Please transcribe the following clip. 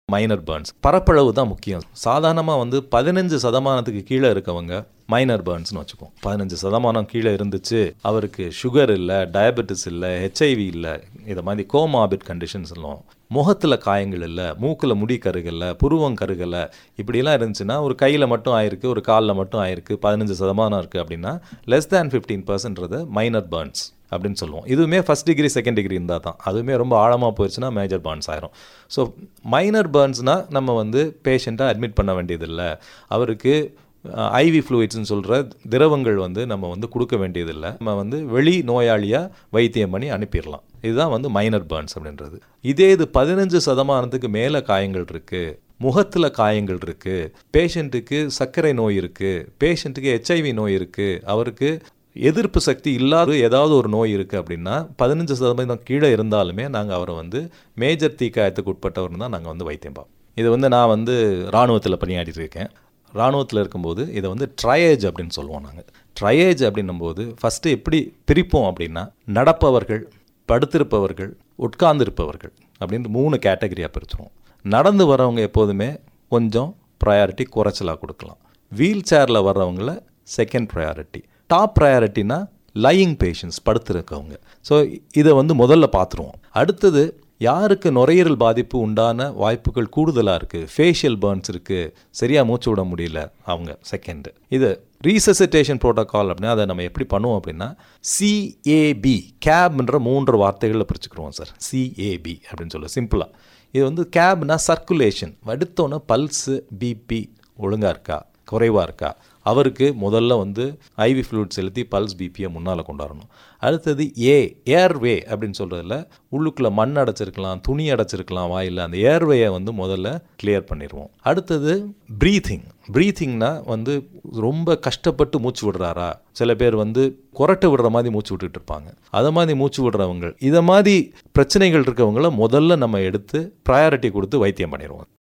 minor Burns பரப்பளவு தான் முக்கியம் சாதாரணமாக வந்து பதினஞ்சு சதமானத்துக்கு கீழே இருக்கவங்க மைனர் பர்ன்ஸ்னு வச்சுப்போம் பதினஞ்சு சதமானம் கீழே இருந்துச்சு அவருக்கு சுகர் இல்லை டயபெட்டிஸ் இல்லை ஹெச்ஐவி இல்லை இதை மாதிரி கோமாபிட் கண்டிஷன்ஸ் எல்லாம் முகத்தில் காயங்கள் இல்லை மூக்கில் முடி கருகலை புருவம் கருகலை இப்படிலாம் இருந்துச்சுன்னா ஒரு கையில் மட்டும் ஆயிருக்கு ஒரு காலில் மட்டும் ஆயிருக்கு பதினஞ்சு சதமானம் இருக்குது அப்படின்னா லெஸ் தேன் ஃபிஃப்டீன் பர்சன்ட்றது மைனர் பர்ன்ஸ் அப்படின்னு சொல்லுவோம் இதுவுமே ஃபஸ்ட் டிகிரி செகண்ட் டிகிரி இருந்தால் தான் அதுவுமே ரொம்ப ஆழமாக போயிடுச்சுன்னா மேஜர் பர்ன்ஸ் ஆயிரும் ஸோ மைனர் பர்ன்ஸ்னால் நம்ம வந்து பேஷண்ட்டாக அட்மிட் பண்ண வேண்டியதில்லை அவருக்கு ஐவி ஃப்ளூயிட்ஸ்னு சொல்கிற திரவங்கள் வந்து நம்ம வந்து கொடுக்க வேண்டியதில்லை நம்ம வந்து வெளி நோயாளியாக வைத்தியம் பண்ணி அனுப்பிடலாம் இதுதான் வந்து மைனர் பர்ன்ஸ் அப்படின்றது இதே இது பதினஞ்சு சதமானத்துக்கு மேலே காயங்கள் இருக்குது முகத்தில் காயங்கள் இருக்குது பேஷண்ட்டுக்கு சர்க்கரை நோய் இருக்குது பேஷண்ட்டுக்கு ஹெச்ஐவி நோய் இருக்குது அவருக்கு எதிர்ப்பு சக்தி இல்லாத ஏதாவது ஒரு நோய் இருக்குது அப்படின்னா பதினஞ்சு சதவீதம் கீழே இருந்தாலுமே நாங்கள் அவரை வந்து மேஜர் தீக்காயத்துக்கு உட்பட்டவர் தான் நாங்கள் வந்து வைத்தியம் பார்ப்போம் இது வந்து நான் வந்து இராணுவத்தில் பணியாற்றிட்டு இருக்கேன் இராணுவத்தில் இருக்கும்போது இதை வந்து ட்ரையேஜ் அப்படின்னு சொல்லுவோம் நாங்கள் ட்ரையேஜ் அப்படின்னும்போது ஃபஸ்ட்டு எப்படி பிரிப்போம் அப்படின்னா நடப்பவர்கள் படுத்திருப்பவர்கள் உட்கார்ந்திருப்பவர்கள் அப்படின்னு மூணு கேட்டகரியாக பிரிச்சுருவோம் நடந்து வரவங்க எப்போதுமே கொஞ்சம் ப்ரையாரிட்டி குறைச்சலாக கொடுக்கலாம் வீல் சேரில் வர்றவங்கள செகண்ட் ப்ரையாரிட்டி டாப் ப்ரையாரிட்டினா லையிங் பேஷண்ட்ஸ் படுத்திருக்கவங்க ஸோ இதை வந்து முதல்ல பார்த்துருவோம் அடுத்தது யாருக்கு நுரையீரல் பாதிப்பு உண்டான வாய்ப்புகள் கூடுதலாக இருக்குது ஃபேஷியல் பர்ன்ஸ் இருக்குது சரியாக மூச்சு விட முடியல அவங்க செகண்டு இது ரீசசிட்டேஷன் ப்ரோட்டோகால் அப்படின்னா அதை நம்ம எப்படி பண்ணுவோம் அப்படின்னா சிஏபி கேப்ன்ற மூன்று வார்த்தைகளில் பிரிச்சுக்கிறோம் சார் சிஏபி அப்படின்னு சொல்ல சிம்பிளாக இது வந்து கேப்னா சர்க்குலேஷன் அடுத்தோன்னே பல்ஸு பிபி ஒழுங்காக இருக்கா குறைவாக இருக்கா அவருக்கு முதல்ல வந்து ஐவி ஃப்ளூட் செலுத்தி பல்ஸ் பிபியை முன்னால் கொண்டாடணும் அடுத்தது ஏ ஏர்வே அப்படின்னு சொல்கிறதுல உள்ளுக்குள்ளே மண் அடைச்சிருக்கலாம் துணி அடைச்சிருக்கலாம் வாயில் அந்த ஏர்வேயை வந்து முதல்ல கிளியர் பண்ணிடுவோம் அடுத்தது ப்ரீத்திங் ப்ரீத்திங்னா வந்து ரொம்ப கஷ்டப்பட்டு மூச்சு விடுறாரா சில பேர் வந்து குரட்டை விடுற மாதிரி மூச்சு விட்டுட்டு இருப்பாங்க அதை மாதிரி மூச்சு விடுறவங்க இதை மாதிரி பிரச்சனைகள் இருக்கவங்கள முதல்ல நம்ம எடுத்து ப்ரையாரிட்டி கொடுத்து வைத்தியம் பண்ணிடுவோம்